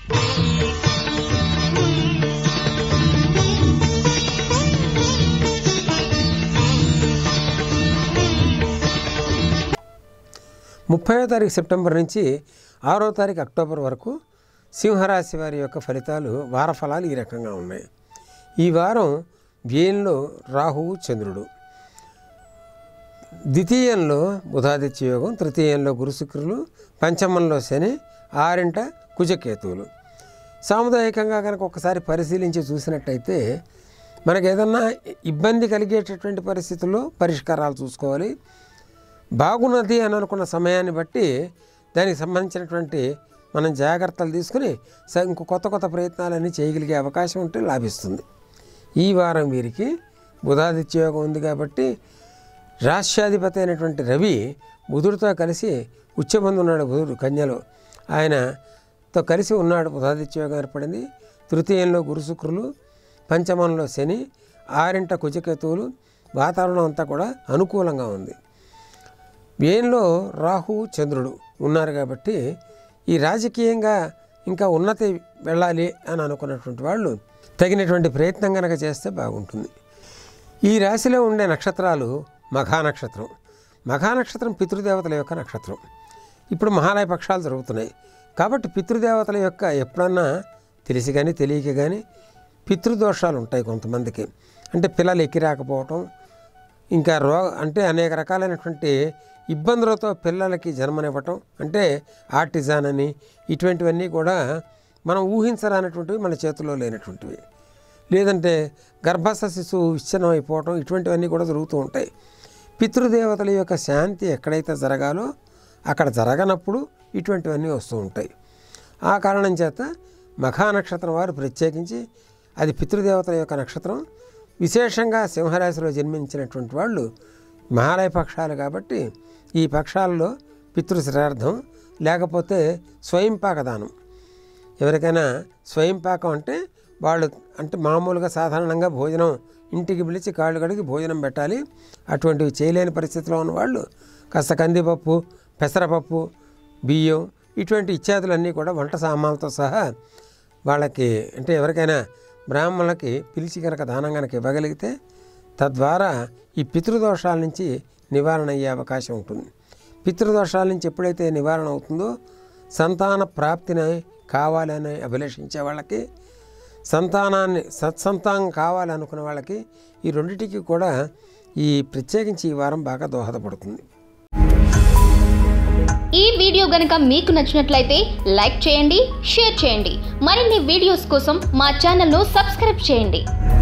ముప్పైవ తారీఖు సెప్టెంబర్ నుంచి ఆరో తారీఖు అక్టోబర్ వరకు సింహరాశి వారి యొక్క ఫలితాలు వార ఫలాలు ఈ రకంగా ఉన్నాయి ఈ వారం వ్యయంలో రాహువు చంద్రుడు ద్వితీయంలో బుధాదిత్య యోగం తృతీయంలో గురుశుక్రులు పంచమంలో శని ఆరింట కుజకేతువులు సాముదాయికంగా కనుక ఒకసారి పరిశీలించి చూసినట్టయితే మనకు ఏదన్నా ఇబ్బంది కలిగేటటువంటి పరిస్థితుల్లో పరిష్కారాలు చూసుకోవాలి బాగున్నది అని అనుకున్న సమయాన్ని బట్టి దానికి సంబంధించినటువంటి మనం జాగ్రత్తలు తీసుకుని స- ఇంకో కొత్త కొత్త ప్రయత్నాలన్నీ చేయగలిగే అవకాశం ఉంటే లాభిస్తుంది ఈ వారం వీరికి బుధాదిత్య యోగం ఉంది కాబట్టి రాష్ట్రాధిపతి అయినటువంటి రవి బుధుడితో కలిసి ఉచ్చబంధు ఉన్నాడు బుధుడు కన్యలో ఆయనతో కలిసి ఉన్నాడు బుధాదిత్య యోగం ఏర్పడింది తృతీయంలో గురుశుక్రులు పంచమంలో శని ఆరింట కుజకేతువులు వాతావరణం అంతా కూడా అనుకూలంగా ఉంది వ్యయంలో రాహు చంద్రుడు ఉన్నారు కాబట్టి ఈ రాజకీయంగా ఇంకా ఉన్నతి వెళ్ళాలి అని అనుకున్నటువంటి వాళ్ళు తగినటువంటి ప్రయత్నం కనుక చేస్తే బాగుంటుంది ఈ రాశిలో ఉండే నక్షత్రాలు మఘా నక్షత్రం మఘా నక్షత్రం పితృదేవతల యొక్క నక్షత్రం ఇప్పుడు మహాలయ పక్షాలు జరుగుతున్నాయి కాబట్టి పితృదేవతల యొక్క ఎప్పుడన్నా తెలిసి కానీ తెలియక కానీ పితృదోషాలు ఉంటాయి కొంతమందికి అంటే పిల్లలు ఎక్కి రాకపోవటం ఇంకా రో అంటే అనేక రకాలైనటువంటి ఇబ్బందులతో పిల్లలకి జన్మనివ్వటం అంటే ఆర్టిజాన్ అని ఇటువంటివన్నీ కూడా మనం ఊహించరానటువంటివి మన చేతిలో లేనటువంటివి లేదంటే గర్భస్థ శిశువు విచ్ఛిన్నం అయిపోవటం ఇటువంటివన్నీ కూడా జరుగుతూ ఉంటాయి పితృదేవతల యొక్క శాంతి ఎక్కడైతే జరగాలో అక్కడ జరగనప్పుడు ఇటువంటివన్నీ వస్తూ ఉంటాయి ఆ కారణం చేత మఖా నక్షత్రం వారు ప్రత్యేకించి అది పితృదేవతల యొక్క నక్షత్రం విశేషంగా సింహరాశిలో జన్మించినటువంటి వాళ్ళు మహాలయ పక్షాలు కాబట్టి ఈ పక్షాలలో పితృ శ్రార్థం లేకపోతే స్వయంపాక దానం ఎవరికైనా స్వయంపాకం అంటే వాళ్ళు అంటే మామూలుగా సాధారణంగా భోజనం ఇంటికి పిలిచి కాళ్ళు కడిగి భోజనం పెట్టాలి అటువంటివి చేయలేని పరిస్థితిలో ఉన్న వాళ్ళు కాస్త కందిపప్పు పెసరపప్పు బియ్యం ఇటువంటి ఇత్యాదులన్నీ కూడా వంట సామాన్లతో సహా వాళ్ళకి అంటే ఎవరికైనా బ్రాహ్మణులకి పిలిచి కనుక దానం కనుక ఇవ్వగలిగితే తద్వారా ఈ పితృదోషాల నుంచి నివారణ అయ్యే అవకాశం ఉంటుంది పితృదోషాల నుంచి ఎప్పుడైతే నివారణ అవుతుందో సంతాన ప్రాప్తిని కావాలని అభిలషించే వాళ్ళకి సంతానాన్ని సత్సంతానం కావాలనుకునే వాళ్ళకి ఈ రెండిటికి కూడా ఈ ప్రత్యేకించి ఈ వారం బాగా దోహదపడుతుంది ఈ వీడియో గనుక మీకు నచ్చినట్లయితే లైక్ చేయండి షేర్ చేయండి మరిన్ని వీడియోస్ కోసం మా ఛానల్ను సబ్స్క్రైబ్ చేయండి